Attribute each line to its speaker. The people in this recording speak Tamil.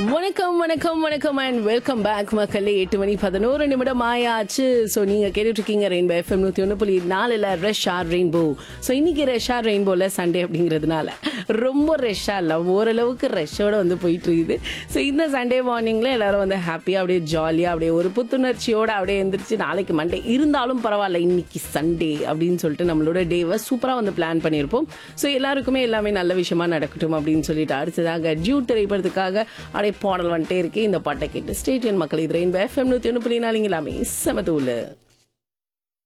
Speaker 1: வணக்கம் வணக்கம் வணக்கம் அண்ட் வெல்கம் பேக் மக்களே எட்டு மணி பதினோரு நிமிடம் ஆயாச்சு ஸோ நீங்க கேட்டுட்டு இருக்கீங்க ரெயின்போ எஃப்எம் நூத்தி ஒன்று புள்ளி நாலுல ரெஷ் ஆர் ரெயின்போ ஸோ இன்னைக்கு ரெஷ் ஆர் ரெயின்போல சண்டே அப்படிங்கிறதுனால ரொம்ப ரெஷ்ஷா இல்லை ஓரளவுக்கு ரெஷ்ஷோட வந்து போயிட்டு இருக்குது ஸோ இந்த சண்டே மார்னிங்ல எல்லாரும் வந்து ஹாப்பியா அப்படியே ஜாலியா அப்படியே ஒரு புத்துணர்ச்சியோட அப்படியே எந்திரிச்சு நாளைக்கு மண்டே இருந்தாலும் பரவாயில்ல இன்னைக்கு சண்டே அப்படின்னு சொல்லிட்டு நம்மளோட டேவை சூப்பரா வந்து பிளான் பண்ணியிருப்போம் ஸோ எல்லாருக்குமே எல்லாமே நல்ல விஷயமா நடக்கட்டும் அப்படின்னு சொல்லிட்டு அடுத்ததாக ஜூ திரைப்படத்துக்காக அப்படியே பாடல் வந்துட்டே இருக்கு இந்த பாட்டை கேட்டு ஸ்டேடியன் மக்கள் இது ரெயின் எஃப்எம் நூற்றி ஒன்று புள்ளி நாலுங்க எல்லாமே செமதூல